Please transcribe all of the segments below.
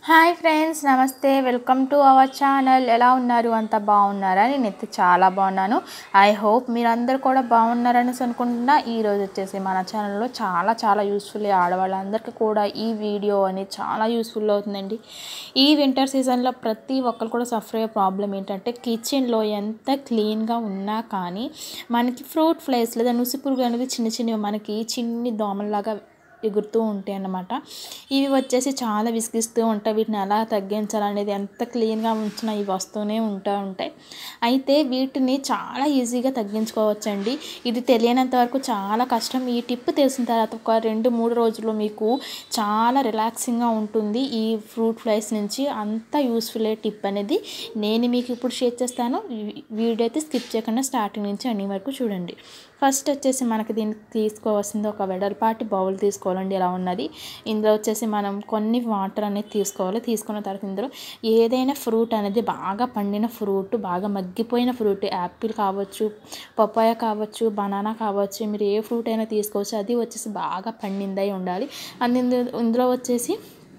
hi friends నమస్తే welcome to our channel ఎలా ఉన్నారు అంతా బాగున్నారా నేనైతే చాలా బాగున్నాను ఐ హోప్ మీరందరూ కూడా బాగున్నారని అనుకుంటున్నా ఈరోజు వచ్చేసి మన ఛానల్లో చాలా చాలా యూస్ఫుల్ ఆడవాళ్ళందరికీ కూడా ఈ వీడియో అనేది చాలా యూస్ఫుల్ అవుతుందండి ఈ వింటర్ సీజన్లో ప్రతి ఒక్కరు కూడా సఫర్ అయ్యే ప్రాబ్లం ఏంటంటే కిచెన్లో ఎంత క్లీన్గా ఉన్నా కానీ మనకి ఫ్రూట్ ఫ్లైస్ లేదా నుసి పురుగు అనేది చిన్న చిన్నవి మనకి చిన్ని దోమల్లాగా ఎగురుతూ ఉంటాయి అన్నమాట ఇవి వచ్చేసి చాలా విసిగిస్తూ ఉంటాయి వీటిని ఎలా తగ్గించాలనేది ఎంత క్లీన్గా ఉంచినా ఇవి వస్తూనే ఉంటా ఉంటాయి అయితే వీటిని చాలా ఈజీగా తగ్గించుకోవచ్చండి ఇది తెలియనంత వరకు చాలా కష్టం ఈ టిప్ తెలిసిన తర్వాత ఒక రెండు మూడు రోజుల్లో మీకు చాలా రిలాక్సింగ్గా ఉంటుంది ఈ ఫ్రూట్ ఫ్లైస్ నుంచి అంత యూస్ఫుల్ అయ్యే టిప్ అనేది నేను మీకు ఇప్పుడు షేర్ చేస్తాను ఈ వీడియో అయితే స్కిప్ చేయకుండా స్టార్టింగ్ నుంచి అన్ని వరకు చూడండి ఫస్ట్ వచ్చేసి మనకి దీనికి తీసుకోవాల్సింది ఒక వెడల్పాటి బౌల్ తీసుకోవాలండి ఇలా ఉన్నది ఇందులో వచ్చేసి మనం కొన్ని వాటర్ అనేది తీసుకోవాలి తీసుకున్న తర్వాత ఇందులో ఏదైనా ఫ్రూట్ అనేది బాగా పండిన ఫ్రూట్ బాగా మగ్గిపోయిన ఫ్రూట్ యాపిల్ కావచ్చు పపాయ కావచ్చు బనానా కావచ్చు మీరు ఏ ఫ్రూట్ అయినా తీసుకోవచ్చు అది వచ్చేసి బాగా పండిందై ఉండాలి అండ్ ఇందులో ఇందులో వచ్చేసి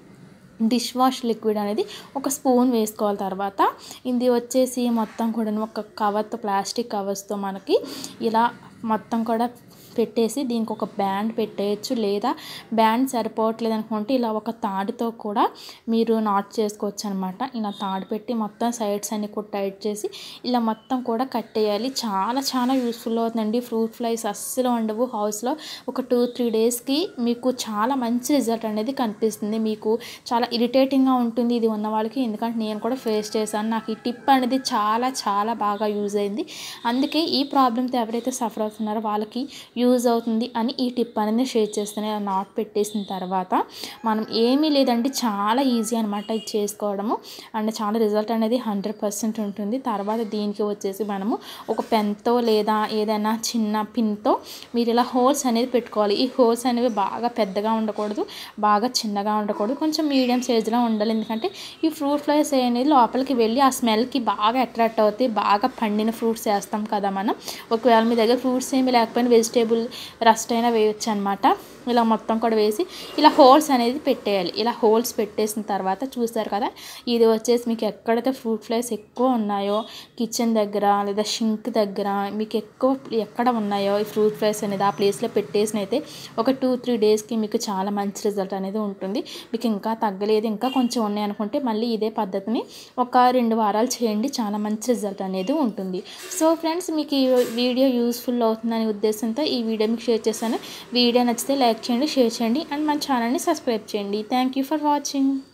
డిష్ వాష్ లిక్విడ్ అనేది ఒక స్పూన్ వేసుకోవాలి తర్వాత ఇది వచ్చేసి మొత్తం కూడా ఒక కవర్తో ప్లాస్టిక్ కవర్స్తో మనకి ఇలా మొత్తం కూడా పెట్టేసి దీనికి ఒక బ్యాండ్ పెట్టేయచ్చు లేదా బ్యాండ్ సరిపోవట్లేదు అనుకుంటే ఇలా ఒక తాడుతో కూడా మీరు నాట్ చేసుకోవచ్చు అనమాట ఇలా తాడు పెట్టి మొత్తం సైడ్స్ అన్ని కూడా టైట్ చేసి ఇలా మొత్తం కూడా కట్టేయాలి చాలా చాలా యూస్ఫుల్ అవుతుందండి ఫ్రూట్ ఫ్లైస్ అస్సలు ఉండవు హౌస్లో ఒక టూ త్రీ డేస్కి మీకు చాలా మంచి రిజల్ట్ అనేది కనిపిస్తుంది మీకు చాలా ఇరిటేటింగ్గా ఉంటుంది ఇది ఉన్న వాళ్ళకి ఎందుకంటే నేను కూడా ఫేస్ చేశాను నాకు ఈ టిప్ అనేది చాలా చాలా బాగా యూజ్ అయింది అందుకే ఈ ప్రాబ్లమ్తో ఎవరైతే సఫర్ అవుతున్నారో వాళ్ళకి యూజ్ అవుతుంది అని ఈ టిప్ అనేది షేర్ చేస్తాను ఇలా నాట్ పెట్టేసిన తర్వాత మనం ఏమీ లేదండి చాలా ఈజీ అనమాట ఇది చేసుకోవడము అండ్ చాలా రిజల్ట్ అనేది హండ్రెడ్ పర్సెంట్ ఉంటుంది తర్వాత దీనికి వచ్చేసి మనము ఒక పెన్తో లేదా ఏదైనా చిన్న పిన్తో మీరు ఇలా హోల్స్ అనేది పెట్టుకోవాలి ఈ హోల్స్ అనేవి బాగా పెద్దగా ఉండకూడదు బాగా చిన్నగా ఉండకూడదు కొంచెం మీడియం సైజులో ఉండాలి ఎందుకంటే ఈ ఫ్రూట్ ఫ్లైస్ అనేది లోపలికి వెళ్ళి ఆ స్మెల్కి బాగా అట్రాక్ట్ అవుతాయి బాగా పండిన ఫ్రూట్స్ వేస్తాం కదా మనం ఒకవేళ మీ దగ్గర ఫ్రూట్స్ ఏమి లేకపోయినా వెజిటేబుల్ రస్ట్ అయినా వేయొచ్చు అనమాట ఇలా మొత్తం కూడా వేసి ఇలా హోల్స్ అనేది పెట్టేయాలి ఇలా హోల్స్ పెట్టేసిన తర్వాత చూస్తారు కదా ఇది వచ్చేసి మీకు ఎక్కడైతే ఫ్రూట్ ఫ్లైస్ ఎక్కువ ఉన్నాయో కిచెన్ దగ్గర లేదా షింక్ దగ్గర మీకు ఎక్కువ ఎక్కడ ఉన్నాయో ఈ ఫ్రూట్ ఫ్లైస్ అనేది ఆ ప్లేస్లో పెట్టేసిన అయితే ఒక టూ త్రీ డేస్కి మీకు చాలా మంచి రిజల్ట్ అనేది ఉంటుంది మీకు ఇంకా తగ్గలేదు ఇంకా కొంచెం ఉన్నాయి అనుకుంటే మళ్ళీ ఇదే పద్ధతిని ఒక రెండు వారాలు చేయండి చాలా మంచి రిజల్ట్ అనేది ఉంటుంది సో ఫ్రెండ్స్ మీకు ఈ వీడియో యూస్ఫుల్ అవుతుందనే ఉద్దేశంతో ఈ వీడియో మీకు షేర్ చేశాను వీడియో నచ్చితే లైక్ చేయండి షేర్ చేయండి అండ్ మన ఛానల్ని సబ్స్క్రైబ్ చేయండి థ్యాంక్ యూ ఫర్ వాచింగ్